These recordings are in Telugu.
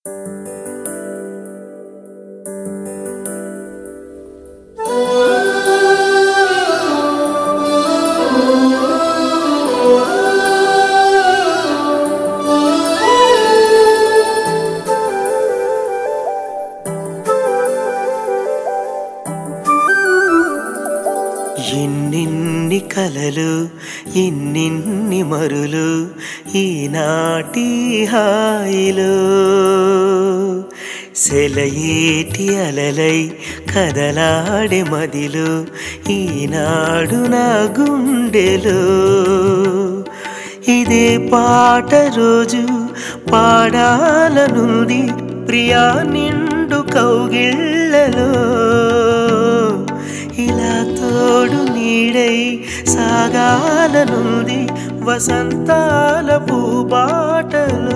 ఎన్నెన్ని కలలు ఎన్నెన్ని మరులు ఈనాటి హాయిలో సెలయేటి అలలై కదలాడే మదిలో ఈనాడు నా గుండెలో ఇదే పాట రోజు పాడాలనుంది ప్రియా నిండు కౌగిళ్ళలో ఇలా తోడు నీడై సాగాలనుంది వసంతాల పూబాటలో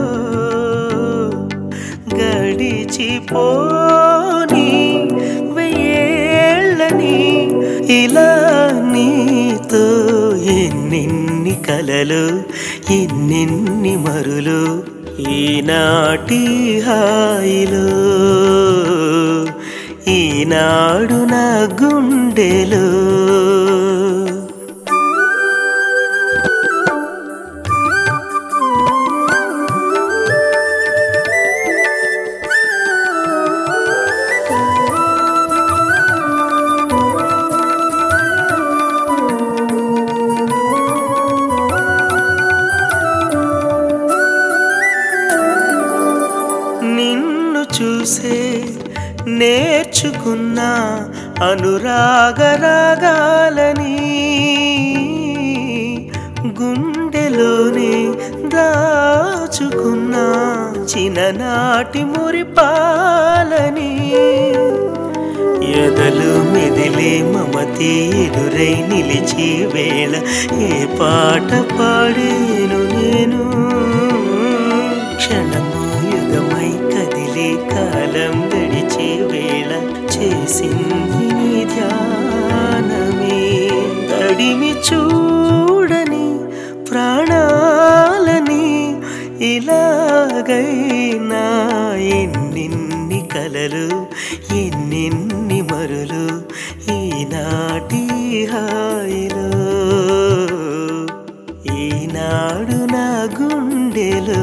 గడిచిపోని వెయ్యేళ్ళని ఇలా నీతో ఎన్నెన్ని కలలు ఎన్నెన్ని మరులు ఈనాటి హాయిలో ఈనాడు నా గుండెలో నిన్ను చూసే నేర్చుకున్న అనురాగరాగాలని గుండెలోనే దాచుకున్న చిన్ననాటి మురిపాలని ఎదలు మెదిలే మమతి ఎదురై నిలిచి వేళ ఏ పాట పాడేను నేను క్షణము యుగమై కదిలే కాలం గడిచే వేళ చేసింది నీ ధ్యానమే తడిమి చూడని ప్రాణాలని ఇలాగైనా ఎన్నెన్ని కలలు ఎన్నెన్ని మరులు ఈనాటి హాయిలో ఈనాడు నా గుండెలో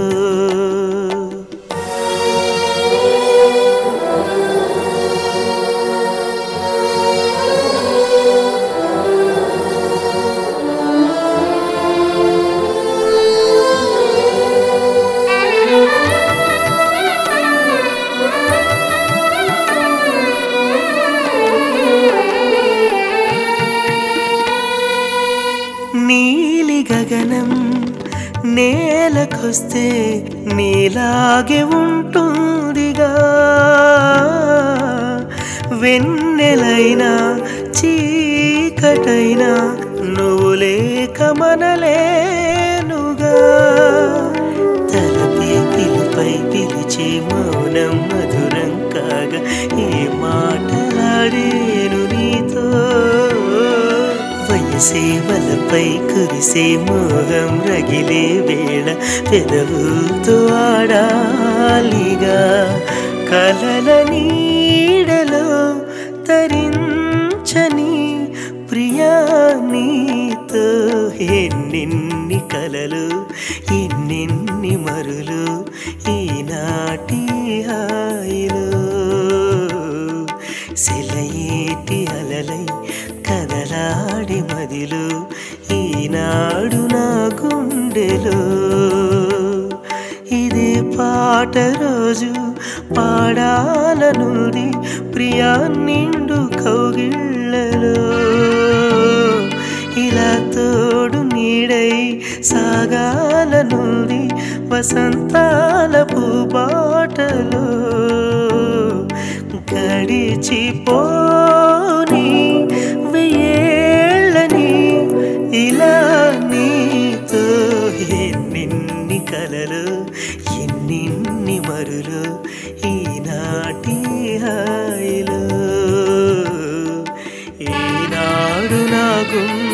నీలి గగనం నేలకొస్తే నీలాగే ఉంటుందిగా వెన్నెలైనా చీకటైనా నువ్వు లేక మనలేనుగా తలపై పిలుపై పిలిచే మౌనం మధురం కాగా ఏ మాటలాడేను నీతో వయసే వలపై కురిసే మోహం రగిలే వేళ పెదవుతో ఆడాలిగా కలల నీడలో తరించని ప్రియా నీతో ఎన్నెన్ని కలలు ఎన్నెన్ని మరులు ఈనాటి హాయిలో సెలయేటి అలలై కదలాడి మదిలో ఈనాడు నా గుండెలో ఇదే పాట రోజు పాడాలనుంది ప్రియా నిండు కౌగిళ్ళలో ఇలా తోడు నీడై సాగాలనుంది వసంతాల పూబాటలో గడిచిపోని వెయ్యేళ్ళని ఇలా నీతో ఎన్నెన్ని కలలు ఎన్నెన్ని మరులు ఈనాటి హాయిలో ఈనాడు నా గుండె